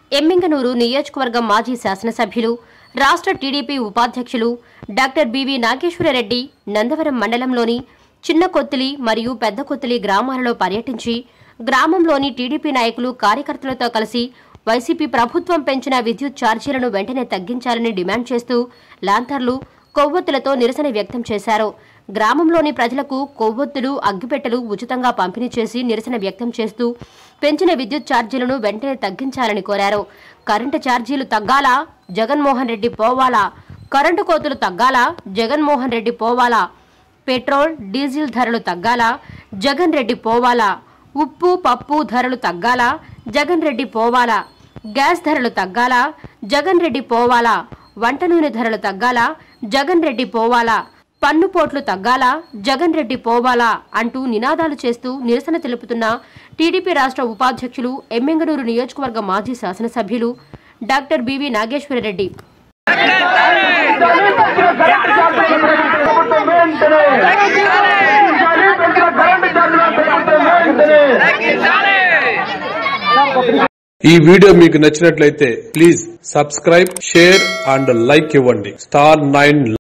ఎమ్మింగనూరు నియోజకవర్గం మాజీ శాసనసభ్యులు రాష్ట్ర టీడీపీ ఉపాధ్యక్షులు డాక్టర్ బివి నాగేశ్వరరెడ్డి నందవరం మండలంలోని చిన్న కొత్తిలి మరియు పెద్ద కొత్తిలి గ్రామాలలో పర్యటించి గ్రామంలోని టీడీపీ నాయకులు కార్యకర్తలతో కలిసి వైసీపీ ప్రభుత్వం పెంచిన విద్యుత్ ఛార్జీలను వెంటనే తగ్గించాలని డిమాండ్ చేస్తూ లాంతర్లు కొవ్వొత్తులతో నిరసన వ్యక్తం చేశారు గ్రామంలోని ప్రజలకు కొవ్వొత్తులు అగ్గిపెట్టెలు ఉచితంగా పంపిణీ చేసి నిరసన వ్యక్తం చేస్తూ పెంచిన విద్యుత్ ఛార్జీలను వెంటనే తగ్గించాలని కోరారు కరెంటు ఛార్జీలు తగ్గాలా జగన్మోహన్ రెడ్డి పోవాలా కరెంటు కోతులు తగ్గాలా జగన్మోహన్ రెడ్డి పోవాలా పెట్రోల్ డీజిల్ ధరలు తగ్గాలా జగన్ రెడ్డి పోవాలా ఉప్పు పప్పు ధరలు తగ్గాలా జగన్ రెడ్డి పోవాలా గ్యాస్ ధరలు తగ్గాలా జగన్ రెడ్డి పోవాలా వంట నూనె ధరలు తగ్గాలా జగన్ రెడ్డి పోవాలా పన్ను పోట్లు తగ్గాలా జగన్ రెడ్డి పోవాలా అంటూ నినాదాలు చేస్తూ నిరసన తెలుపుతున్న టీడీపీ రాష్ట్ర ఉపాధ్యక్షులు ఎమ్మెంగనూరు నియోజకవర్గ మాజీ శాసనసభ్యులు డాక్టర్ బివి నాగేశ్వరరెడ్డి ఈ వీడియో మీకు నచ్చినట్లయితే please subscribe share and like ఇవ్వండి స్టార్ నైన్